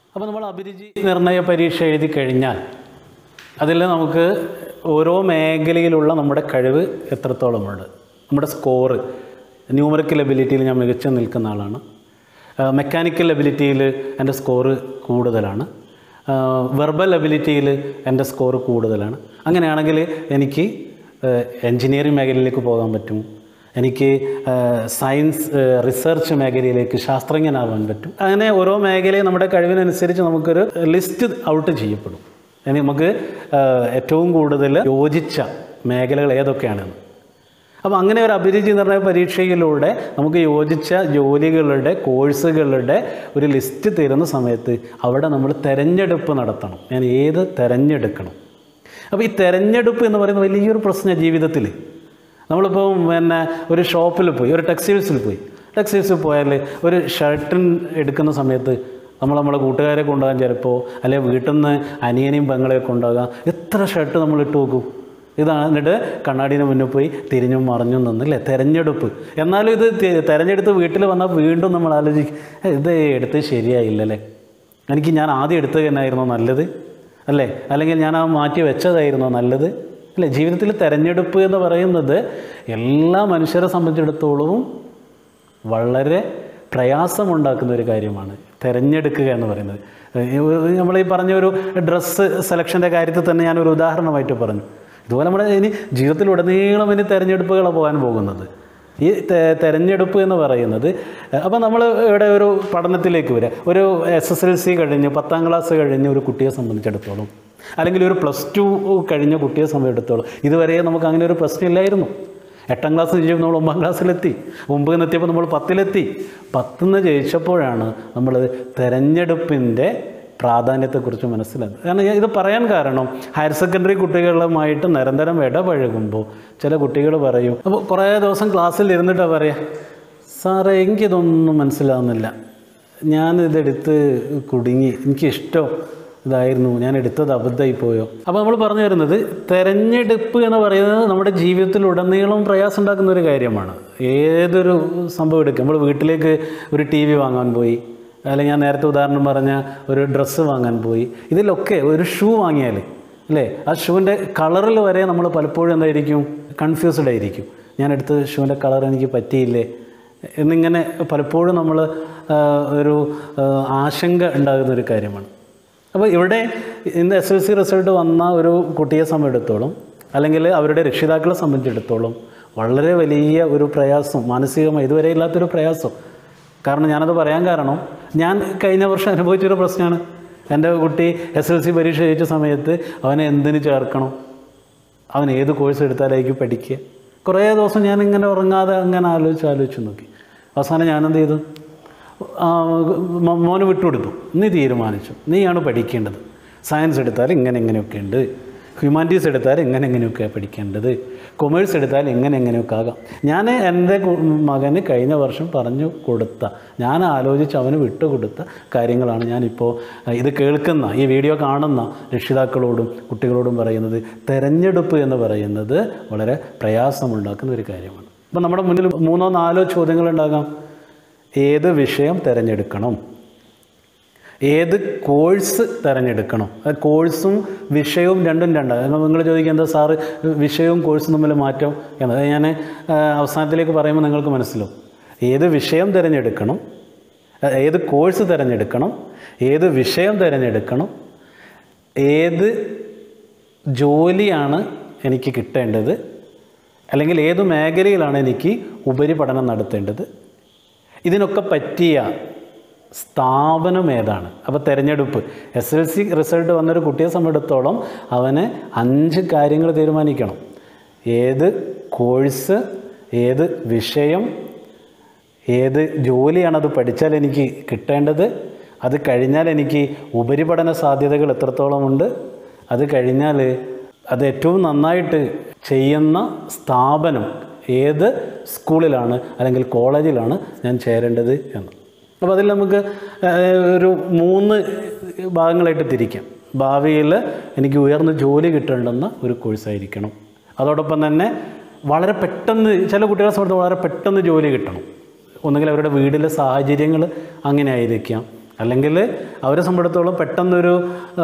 അപ്പോൾ നമ്മൾ അഭിരുചി നിർണയ പരീക്ഷ എഴുതി കഴിഞ്ഞാൽ അതിൽ നമുക്ക് ഓരോ മേഖലയിലുള്ള നമ്മുടെ കഴിവ് എത്രത്തോളമുണ്ട് നമ്മുടെ സ്കോറ് ന്യൂമറിക്കൽ എബിലിറ്റിയിൽ ഞാൻ മികച്ചു നിൽക്കുന്ന ആളാണ് മെക്കാനിക്കൽ എബിലിറ്റിയിൽ എൻ്റെ സ്കോറ് കൂടുതലാണ് വെർബൽ എബിലിറ്റിയിൽ എൻ്റെ സ്കോറ് കൂടുതലാണ് അങ്ങനെയാണെങ്കിൽ എനിക്ക് എൻജിനീയറിംഗ് മേഖലയിലേക്ക് പോകാൻ പറ്റും എനിക്ക് സയൻസ് റിസർച്ച് മേഖലയിലേക്ക് ശാസ്ത്രജ്ഞനാവാൻ പറ്റും അങ്ങനെ ഓരോ മേഖലയും നമ്മുടെ കഴിവിനനുസരിച്ച് നമുക്കൊരു ലിസ്റ്റ് ഔട്ട് ചെയ്യപ്പെടും ഇനി നമുക്ക് ആ, ഏറ്റവും കൂടുതൽ യോജിച്ച മേഖലകൾ ഏതൊക്കെയാണെന്ന് അപ്പോൾ അങ്ങനെ ഒരു അഭിരുചി നിർണയ പരീക്ഷയിലൂടെ നമുക്ക് യോജിച്ച ജോലികളുടെ കോഴ്സുകളുടെ ഒരു ലിസ്റ്റ് തരുന്ന സമയത്ത് അവിടെ നമ്മൾ തിരഞ്ഞെടുപ്പ് നടത്തണം ഞാൻ ഏത് തിരഞ്ഞെടുക്കണം അപ്പോൾ ഈ തിരഞ്ഞെടുപ്പ് എന്ന് പറയുന്നത് വലിയൊരു പ്രശ്നമാണ് ജീവിതത്തിൽ നമ്മളിപ്പോൾ പിന്നെ ഒരു ഷോപ്പിൽ പോയി ഒരു ടെക്സ്റ്റൈൽസിൽ പോയി ടെക്സ്റ്റൈൽസിൽ പോയാൽ ഒരു ഷർട്ടിൻ എടുക്കുന്ന സമയത്ത് നമ്മൾ നമ്മളെ കൂട്ടുകാരെ കൊണ്ടുപോകാൻ ചിലപ്പോൾ അല്ലെങ്കിൽ വീട്ടിൽ നിന്ന് അനിയനെയും പെങ്ങളെയും കൊണ്ടുപോകാം എത്ര ഷർട്ട് നമ്മൾ ഇട്ട് നോക്കും ഇതാണ് എന്നിട്ട് കണ്ണാടിന് മുന്നിൽ പോയി തിരിഞ്ഞും മറിഞ്ഞും നിന്നില്ലേ തിരഞ്ഞെടുപ്പ് എന്നാലും ഇത് തി- തിരഞ്ഞെടുത്ത് വീട്ടിൽ വന്നാൽ വീണ്ടും നമ്മൾ ആലോചിക്കും "ഏ, ഇത് എടുത്ത് ശരിയായില്ലല്ലേ എനിക്ക് ഞാൻ ആദ്യം എടുത്തത് തന്നെയായിരുന്നോ നല്ലത് അല്ലേ അല്ലെങ്കിൽ ഞാൻ ആ മാറ്റി വെച്ചതായിരുന്നോ നല്ലത് അല്ലേ ജീവിതത്തിൽ തിരഞ്ഞെടുപ്പ് എന്ന് പറയുന്നത് എല്ലാ മനുഷ്യരെ സംബന്ധിച്ചിടത്തോളവും വളരെ പ്രയാസമുണ്ടാക്കുന്ന ഒരു കാര്യമാണ് തിരഞ്ഞെടുക്കുക എന്ന് പറയുന്നത് നമ്മൾ ഈ പറഞ്ഞ ഒരു ഡ്രസ്സ് സെലക്ഷൻ്റെ കാര്യത്തിൽ തന്നെ ഞാനൊരു ഉദാഹരണമായിട്ട് പറഞ്ഞു ഇതുപോലെ നമ്മുടെ ഇനി ജീവിതത്തിലുടനീളം ഇനി തിരഞ്ഞെടുപ്പുകളാണ് പോകാൻ പോകുന്നത് ഈ തെ- തെരഞ്ഞെടുപ്പ് എന്ന് പറയുന്നത് അപ്പോൾ നമ്മൾ ഇവിടെ ഒരു പഠനത്തിലേക്ക് വരിക ഒരു എസ് എസ് എൽ സി കഴിഞ്ഞ് പത്താം ക്ലാസ് കഴിഞ്ഞ ഒരു കുട്ടിയെ സംബന്ധിച്ചിടത്തോളം അല്ലെങ്കിൽ ഒരു പ്ലസ് ടു കഴിഞ്ഞ കുട്ടിയെ സംബന്ധിച്ചിടത്തോളം ഇതുവരെ നമുക്ക് അങ്ങനെ ഒരു പ്രശ്നമില്ലായിരുന്നു എട്ടാം ക്ലാസ് ജയിച്ചപ്പോൾ നമ്മൾ ഒമ്പതാം ക്ലാസ്സിലെത്തി ഒമ്പതിൽ നിന്ന് എത്തിയപ്പോൾ നമ്മൾ പത്തിലെത്തി പത്തിന്ന് ജയിച്ചപ്പോഴാണ് നമ്മൾ തെരഞ്ഞെടുപ്പിൻ്റെ പ്രാധാന്യത്തെക്കുറിച്ച് മനസ്സിലാക്കുന്നത് കാരണം ഞാൻ ഇത് പറയാൻ കാരണം ഹയർ സെക്കൻഡറി കുട്ടികളുമായിട്ട് നിരന്തരം ഇടപഴകുമ്പോൾ ചില കുട്ടികൾ പറയും അപ്പോൾ കുറേ ദിവസം ക്ലാസ്സിൽ ഇരുന്നിട്ടാണ് പറയുക സാറേ എനിക്കിതൊന്നും മനസ്സിലാവുന്നില്ല ഞാനിതെടുത്ത് കുടുങ്ങി എനിക്കിഷ്ടം ഇതായിരുന്നു ഞാൻ എടുത്തത് അബദ്ധമായി പോയോ അപ്പോൾ നമ്മൾ പറഞ്ഞു വരുന്നത് തെരഞ്ഞെടുപ്പ് എന്ന് പറയുന്നത് നമ്മുടെ ജീവിതത്തിൽ ഉടനീളം പ്രയാസം ഉണ്ടാക്കുന്ന ഒരു കാര്യമാണ് ഏതൊരു സംഭവം എടുക്കും നമ്മൾ വീട്ടിലേക്ക് ഒരു ടി വി വാങ്ങാൻ പോയി അല്ലെങ്കിൽ ഞാൻ നേരത്തെ ഉദാഹരണം പറഞ്ഞ ഒരു ഡ്രസ്സ് വാങ്ങാൻ പോയി ഇതിലൊക്കെ ഒരു ഷൂ വാങ്ങിയാൽ അല്ലേ ആ ഷൂവിൻ്റെ കളറിൽ വരെ നമ്മൾ പലപ്പോഴും എന്തായിരിക്കും കൺഫ്യൂസ്ഡ് ആയിരിക്കും ഞാൻ എടുത്ത ഷൂവിൻ്റെ കളർ എനിക്ക് പറ്റിയില്ലേ എന്നിങ്ങനെ പലപ്പോഴും നമ്മൾ ഒരു ആ, ആശങ്ക ഉണ്ടാകുന്ന ഒരു കാര്യമാണ് അപ്പോൾ ഇവിടെ ഇന്ന് എസ് എൽ സി റിസൾട്ട് വന്ന ഒരു കുട്ടിയെ സംബന്ധിച്ചിടത്തോളം അല്ലെങ്കിൽ അവരുടെ രക്ഷിതാക്കളെ സംബന്ധിച്ചിടത്തോളം വളരെ വലിയ ഒരു പ്രയാസം മാനസികമായി ഇതുവരെ ഇല്ലാത്തൊരു പ്രയാസം കാരണം ഞാനത് പറയാൻ കാരണം ഞാൻ കഴിഞ്ഞ വർഷം അനുഭവിച്ചൊരു പ്രശ്നമാണ് എൻ്റെ കുട്ടി എസ് എൽ സി പരീക്ഷ ജയിച്ച സമയത്ത് അവനെ എന്തിന് ചേർക്കണം അവൻ ഏത് കോഴ്സ് എടുത്താലായിരിക്കും പഠിക്കുക കുറേ ദിവസം ഞാൻ ഇങ്ങനെ ഉറങ്ങാതെ അങ്ങനെ ആലോചിച്ച് ആലോചിച്ച് നോക്കി അവസാനം ഞാനെന്ത് ചെയ്തു ആ, മോ- മോന് വിട്ടുകൊടുത്തു നീ തീരുമാനിച്ചു നീയാണ് പഠിക്കേണ്ടത് സയൻസ് എടുത്താൽ ഇങ്ങനെ ഇങ്ങനെയൊക്കെ ഉണ്ട് ഹ്യൂമാനിറ്റീസ് എടുത്താൽ ഇങ്ങനെ ഇങ്ങനെയൊക്കെ പഠിക്കേണ്ടത് കൊമേഴ്സ് എടുത്താൽ ഇങ്ങനെ ഇങ്ങനെയൊക്കെ ആകാം ഞാൻ എൻ്റെ കു- മകന് കഴിഞ്ഞ വർഷം പറഞ്ഞു കൊടുത്ത ഞാൻ ആലോചിച്ച് അവന് വിട്ടുകൊടുത്ത കാര്യങ്ങളാണ് ഞാനിപ്പോൾ അഹ്, ഇത് കേൾക്കുന്ന ഈ വീഡിയോ കാണുന്ന രക്ഷിതാക്കളോടും കുട്ടികളോടും പറയുന്നത് തെരഞ്ഞെടുപ്പ് എന്ന് പറയുന്നത് വളരെ പ്രയാസമുണ്ടാക്കുന്ന ഒരു കാര്യമാണ് അപ്പം നമ്മുടെ മുന്നിൽ മൂന്നോ നാലോ ചോദ്യങ്ങളുണ്ടാകാം ഏത് വിഷയം തിരഞ്ഞെടുക്കണം ഏത് കോഴ്സ് തിരഞ്ഞെടുക്കണം അത് കോഴ്സും വിഷയവും രണ്ടും രണ്ടാണ് കാരണം നിങ്ങൾ ചോദിക്കുക എന്താ സാറ് വിഷയവും കോഴ്സും തമ്മിൽ മാറ്റം എന്നത് ഞാൻ ആ, അവസാനത്തിലേക്ക് പറയുമ്പോൾ നിങ്ങൾക്ക് മനസ്സിലാവും ഏത് വിഷയം തിരഞ്ഞെടുക്കണം ആ, ഏത് കോഴ്സ് തിരഞ്ഞെടുക്കണം ഏത് വിഷയം തിരഞ്ഞെടുക്കണം ഏത് ജോലിയാണ് എനിക്ക് കിട്ടേണ്ടത് അല്ലെങ്കിൽ ഏത് മേഖലയിലാണ് എനിക്ക് ഉപരിപഠനം നടത്തേണ്ടത് ഇതിനൊക്കെ പറ്റിയ സ്ഥാപനം ഏതാണ് അപ്പോൾ തിരഞ്ഞെടുപ്പ് എസ് എൽ സി റിസൾട്ട് വന്നൊരു കുട്ടിയെ സംബന്ധിച്ചിടത്തോളം അവന് അഞ്ച് കാര്യങ്ങൾ തീരുമാനിക്കണം ഏത് കോഴ്സ് ഏത് വിഷയം ഏത് ജോലിയാണത് പഠിച്ചാൽ എനിക്ക് കിട്ടേണ്ടത് അത് കഴിഞ്ഞാൽ എനിക്ക് ഉപരിപഠന സാധ്യതകൾ എത്രത്തോളമുണ്ട് അത് കഴിഞ്ഞാൽ അത് ഏറ്റവും നന്നായിട്ട് ചെയ്യുന്ന സ്ഥാപനം ഏത് സ്കൂളിലാണ് അല്ലെങ്കിൽ കോളേജിലാണ് ഞാൻ ചേരേണ്ടത് എന്ന് അപ്പോൾ അതിൽ നമുക്ക് ഏഹ്, ഒരു മൂന്ന് ഭാഗങ്ങളായിട്ട് തിരിക്കാം ഭാവിയിൽ എനിക്ക് ഉയർന്ന ജോലി കിട്ടേണ്ടുന്ന ഒരു കോഴ്സായിരിക്കണം അതോടൊപ്പം തന്നെ വളരെ പെട്ടെന്ന് ചില കുട്ടികളെ സംബന്ധിച്ച് വളരെ പെട്ടെന്ന് ജോലി കിട്ടണം ഒന്നുകിൽ അവരുടെ വീട്ടിലെ സാഹചര്യങ്ങൾ അങ്ങനെ ആയിരിക്കാം അല്ലെങ്കിൽ അവരെ സംബന്ധിച്ചിടത്തോളം പെട്ടെന്നൊരു ആ,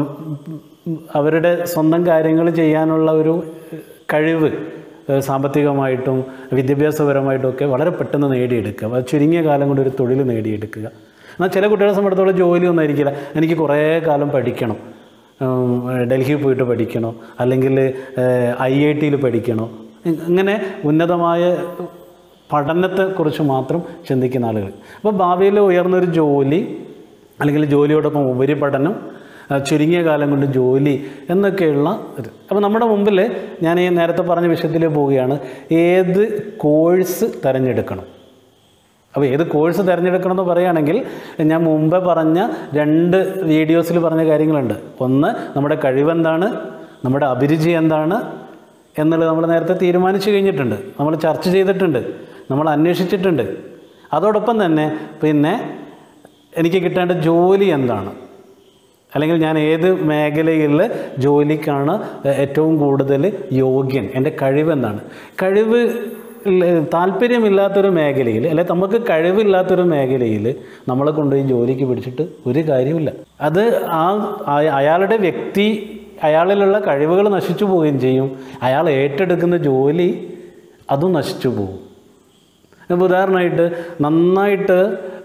അവരുടെ സ്വന്തം കാര്യങ്ങൾ ചെയ്യാനുള്ള ഒരു കഴിവ് ഏ, സാമ്പത്തികമായിട്ടും വിദ്യാഭ്യാസപരമായിട്ടും ഒക്കെ വളരെ പെട്ടെന്ന് നേടിയെടുക്കുക അത് ചുരുങ്ങിയ കാലം കൊണ്ട് ഒരു തൊഴിൽ നേടിയെടുക്കുക എന്നാൽ ചില കുട്ടികളെ സംബന്ധിച്ചിടത്തോളം ജോലിയൊന്നും ആയിരിക്കില്ല എനിക്ക് കുറേ കാലം പഠിക്കണം ഉം, ഡൽഹിയിൽ പോയിട്ട് പഠിക്കണോ അല്ലെങ്കിൽ ഐ ഐ ടിയിൽ പഠിക്കണോ ഇ- ഇങ്ങനെ ഉന്നതമായ പഠനത്തെക്കുറിച്ച് മാത്രം ചിന്തിക്കുന്ന ആളുകൾ അപ്പോൾ ഭാവിയിൽ ഉയർന്നൊരു ജോലി അല്ലെങ്കിൽ ജോലിയോടൊപ്പം ഉപരിപഠനം ആ, ചുരുങ്ങിയ കാലം കൊണ്ട് ജോലി എന്നൊക്കെയുള്ള ഇത് അപ്പോൾ നമ്മുടെ മുമ്പിൽ ഞാൻ ഈ നേരത്തെ പറഞ്ഞ വിഷയത്തിലേക്ക് പോവുകയാണ് ഏത് കോഴ്സ് തിരഞ്ഞെടുക്കണം അപ്പോൾ ഏത് കോഴ്സ് തിരഞ്ഞെടുക്കണം എന്ന് പറയുകയാണെങ്കിൽ ഞാൻ മുമ്പേ പറഞ്ഞ രണ്ട് വീഡിയോസിൽ പറഞ്ഞ കാര്യങ്ങളുണ്ട് ഒന്ന് നമ്മുടെ കഴിവെന്താണ് നമ്മുടെ അഭിരുചി എന്താണ് എന്നുള്ളത് നമ്മൾ നേരത്തെ തീരുമാനിച്ചു കഴിഞ്ഞിട്ടുണ്ട് നമ്മൾ ചർച്ച ചെയ്തിട്ടുണ്ട് നമ്മൾ അന്വേഷിച്ചിട്ടുണ്ട് അതോടൊപ്പം തന്നെ പിന്നെ എനിക്ക് കിട്ടേണ്ട ജോലി എന്താണ് അല്ലെങ്കിൽ ഞാൻ ഏത് മേഖലയിൽ ജോലിക്കാണ് ഏറ്റവും കൂടുതൽ യോഗ്യൻ എൻ്റെ കഴിവെന്താണ് കഴിവ് ഇല്ല- താല്പര്യമില്ലാത്തൊരു മേഖലയിൽ അല്ലെ നമുക്ക് കഴിവില്ലാത്തൊരു മേഖലയിൽ നമ്മളെ കൊണ്ടുപോയി ജോലിക്ക് പിടിച്ചിട്ട് ഒരു കാര്യമില്ല അത് ആ ആ- അയാളുടെ വ്യക്തി അയാളിലുള്ള കഴിവുകൾ നശിച്ചു പോവുകയും ചെയ്യും അയാൾ ഏറ്റെടുക്കുന്ന ജോലി അതും നശിച്ചു പോകും ഇപ്പോൾ ഉദാഹരണമായിട്ട് നന്നായിട്ട്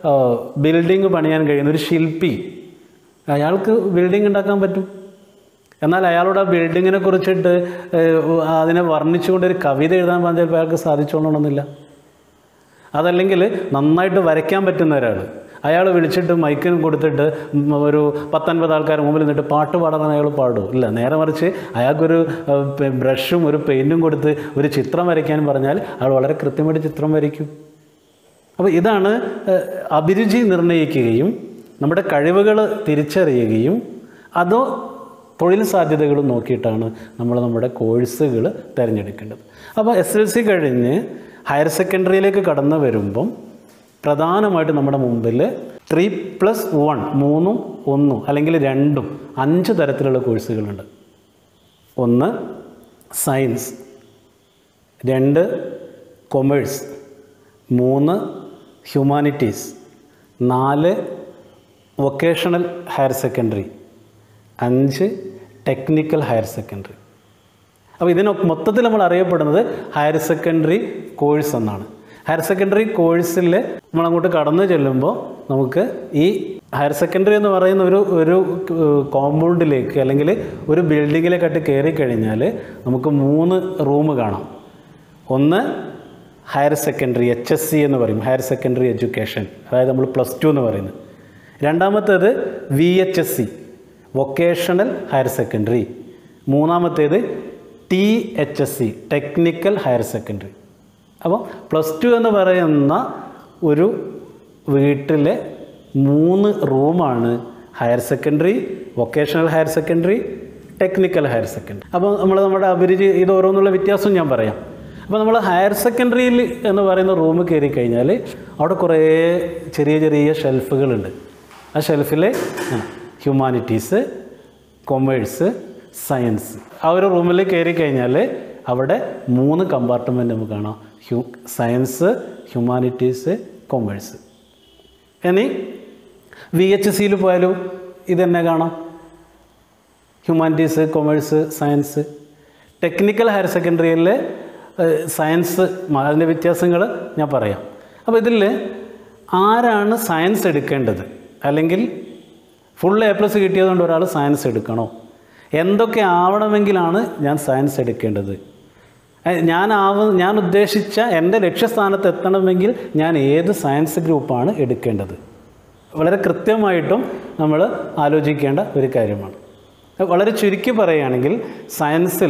ബിൽഡിങ് പണിയാൻ കഴിയുന്ന ഒരു ശില്പി അയാൾക്ക് ബിൽഡിംഗ് ഉണ്ടാക്കാൻ പറ്റും എന്നാൽ അയാളോട് ആ ബിൽഡിങ്ങിനെ കുറിച്ചിട്ട് ഏഹ്, അതിനെ വർണ്ണിച്ചുകൊണ്ട് ഒരു കവിത എഴുതാൻ പറഞ്ഞാൽ ചിലപ്പോൾ അയാൾക്ക് സാധിച്ചോളണമെന്നില്ല അതല്ലെങ്കിൽ നന്നായിട്ട് വരയ്ക്കാൻ പറ്റുന്ന ഒരാൾ അയാൾ വിളിച്ചിട്ട് മൈക്കിന് കൊടുത്തിട്ട് ഉം ഒരു പത്തൊൻപത് ആൾക്കാർ മുമ്പിൽ നിന്നിട്ട് പാട്ട് പാടാൻ അയാൾ പാടും ഇല്ല നേരെ മറിച്ച് അയാൾക്കൊരു ഏഹ്, പെ- ബ്രഷും ഒരു പെയിൻറ്റും കൊടുത്ത് ഒരു ചിത്രം വരയ്ക്കാൻ പറഞ്ഞാൽ അയാൾ വളരെ കൃത്യമായിട്ട് ചിത്രം വരയ്ക്കും അപ്പോൾ ഇതാണ് ഏഹ്, അഭിരുചി നിർണ്ണയിക്കുകയും നമ്മുടെ കഴിവുകൾ തിരിച്ചറിയുകയും അതോ തൊഴിൽ സാധ്യതകൾ നോക്കിയിട്ടാണ് നമ്മൾ നമ്മുടെ കോഴ്സുകൾ തിരഞ്ഞെടുക്കേണ്ടത് അപ്പോൾ എസ് എൽ സി കഴിഞ്ഞ് ഹയർ സെക്കൻഡറിയിലേക്ക് കടന്നു വരുമ്പം പ്രധാനമായിട്ട് നമ്മുടെ മുമ്പിൽ ത്രീ പ്ലസ് വൺ മൂന്നും ഒന്നും അല്ലെങ്കിൽ രണ്ടും അഞ്ച് തരത്തിലുള്ള കോഴ്സുകളുണ്ട് ഒന്ന് സയൻസ് രണ്ട് കൊമേഴ്സ് മൂന്ന് ഹ്യൂമാനിറ്റീസ് നാല് വൊക്കേഷണൽ ഹയർ സെക്കൻഡറി അഞ്ച് ടെക്നിക്കൽ ഹയർ സെക്കൻഡറി അപ്പോൾ ഇതിനൊക്കെ മൊത്തത്തിൽ നമ്മൾ അറിയപ്പെടുന്നത് ഹയർ സെക്കൻഡറി കോഴ്സ് എന്നാണ് ഹയർ സെക്കൻഡറി കോഴ്സിൽ നമ്മൾ അങ്ങോട്ട് കടന്നു ചെല്ലുമ്പോൾ നമുക്ക് ഈ ഹയർ സെക്കൻഡറി എന്ന് പറയുന്ന ഒരു ഒരു കോമ്പൗണ്ടിലേക്ക് അല്ലെങ്കിൽ ഒരു ബിൽഡിങ്ങിലേക്കായിട്ട് കയറി കഴിഞ്ഞാൽ നമുക്ക് മൂന്ന് റൂം കാണാം ഒന്ന് higher secondary H S C എന്ന് പറയും ഹയർ സെക്കൻഡറി എഡ്യൂക്കേഷൻ അതായത് നമ്മൾ പ്ലസ് ടു എന്ന് പറയുന്നത് രണ്ടാമത്തേത് V H S C vocational higher secondary മൂന്നാമത്തേത് T H S C technical higher secondary അപ്പോൾ പ്ലസ് ടു എന്ന് പറയുന്ന ഒരു വീട്ടിലെ മൂന്ന് റൂമാണ് higher secondary vocational higher secondary technical higher secondary അപ്പോൾ നമ്മൾ നമ്മുടെ അഭിരുചി ഇത് ഓരോന്നുള്ള വ്യത്യാസം ഞാൻ പറയാം അപ്പോൾ നമ്മൾ ഹയർ സെക്കൻഡറിയിൽ എന്ന് പറയുന്ന റൂം കയറി കഴിഞ്ഞാൽ അവിടെ കുറേ ചെറിയ ചെറിയ ഷെൽഫുകളുണ്ട് ആ ഷെൽഫിൽ ഹ്യൂമാനിറ്റീസ് കൊമേഴ്സ് സയൻസ് ആ ഒരു റൂമിൽ കയറി കഴിഞ്ഞാൽ അവിടെ മൂന്ന് കമ്പാർട്ട്മെൻറ്റ് നമുക്ക് കാണാം ഹ്യൂ സയൻസ് ഹ്യൂമാനിറ്റീസ് കൊമേഴ്സ് ഇനി വി എച്ച് സിയിൽ പോയാലും ഇതന്നെ കാണാം humanities commerce science technical higher സെക്കൻഡറിയിൽ സയൻസ് അതിൻ്റെ വ്യത്യാസങ്ങൾ ഞാൻ പറയാം അപ്പോൾ ഇതിൽ ആരാണ് സയൻസ് എടുക്കേണ്ടത് അല്ലെങ്കിൽ ഫുൾ എ പ്ലസ് കിട്ടിയതുകൊണ്ട് ഒരാൾ സയൻസ് എടുക്കണോ എന്തൊക്കെ ആവണമെങ്കിലാണ് ഞാൻ സയൻസ് എടുക്കേണ്ടത് ഏഹ് ഞാൻ ആവ ഞാൻ ഉദ്ദേശിച്ച എൻ്റെ ലക്ഷ്യസ്ഥാനത്ത് എത്തണമെങ്കിൽ ഞാൻ ഏത് സയൻസ് ഗ്രൂപ്പാണ് എടുക്കേണ്ടത് വളരെ കൃത്യമായിട്ടും നമ്മൾ ആലോചിക്കേണ്ട ഒരു കാര്യമാണ് വളരെ ചുരുക്കി പറയുകയാണെങ്കിൽ സയൻസിൽ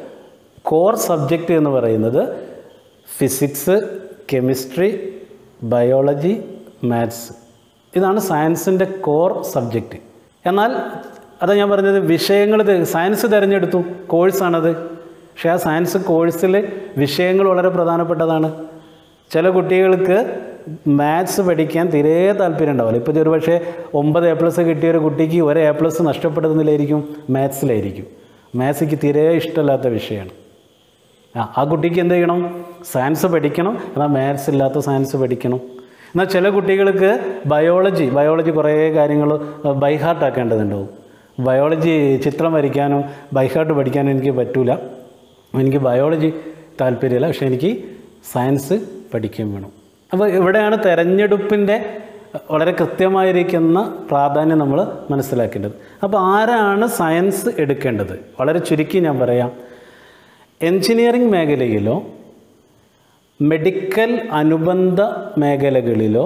കോർ സബ്ജക്റ്റ് എന്ന് പറയുന്നത് ഫിസിക്സ് കെമിസ്ട്രി ബയോളജി മാത്സ് ഇതാണ് സയൻസിൻ്റെ കോർ സബ്ജക്റ്റ് എന്നാൽ അതാ ഞാൻ പറഞ്ഞത് വിഷയങ്ങൾ തെ- സയൻസ് തിരഞ്ഞെടുത്തു കോഴ്സാണത് പക്ഷേ ആ സയൻസ് കോഴ്സിൽ വിഷയങ്ങൾ വളരെ പ്രധാനപ്പെട്ടതാണ് ചില കുട്ടികൾക്ക് മാത്സ് പഠിക്കാൻ തീരെ താല്പര്യം ഉണ്ടാവില്ല ഇപ്പോൾ ഒരു പക്ഷേ ഒമ്പത് എ പ്ലസ് കിട്ടിയ ഒരു കുട്ടിക്ക് ഒരു എ പ്ലസ് നഷ്ടപ്പെടുന്നതിലായിരിക്കും മാത്സിലായിരിക്കും മാത്സിക്ക് തീരെ ഇഷ്ടമില്ലാത്ത വിഷയമാണ് ആ ആ കുട്ടിക്ക് എന്ത് ചെയ്യണം സയൻസ് പഠിക്കണം എന്നാൽ മാത്സ് ഇല്ലാത്ത സയൻസ് പഠിക്കണം എന്നാൽ ചില കുട്ടികൾക്ക് ബയോളജി ബയോളജി കുറേ കാര്യങ്ങൾ ബൈഹാർട്ട് ആക്കേണ്ടതുണ്ടാവും ബയോളജി ചിത്രം വരയ്ക്കാനും ബൈഹാർട്ട് പഠിക്കാനും എനിക്ക് പറ്റൂല എനിക്ക് ബയോളജി താല്പര്യമില്ല പക്ഷേ എനിക്ക് സയൻസ് പഠിക്കുകയും വേണം അപ്പോൾ ഇവിടെയാണ് തെരഞ്ഞെടുപ്പിൻ്റെ വളരെ കൃത്യമായിരിക്കുന്ന പ്രാധാന്യം നമ്മൾ മനസ്സിലാക്കേണ്ടത് അപ്പോൾ ആരാണ് സയൻസ് എടുക്കേണ്ടത് വളരെ ചുരുക്കി ഞാൻ പറയാം എൻജിനീയറിംഗ് മേഖലയിലോ മെഡിക്കൽ അനുബന്ധ മേഖലകളിലോ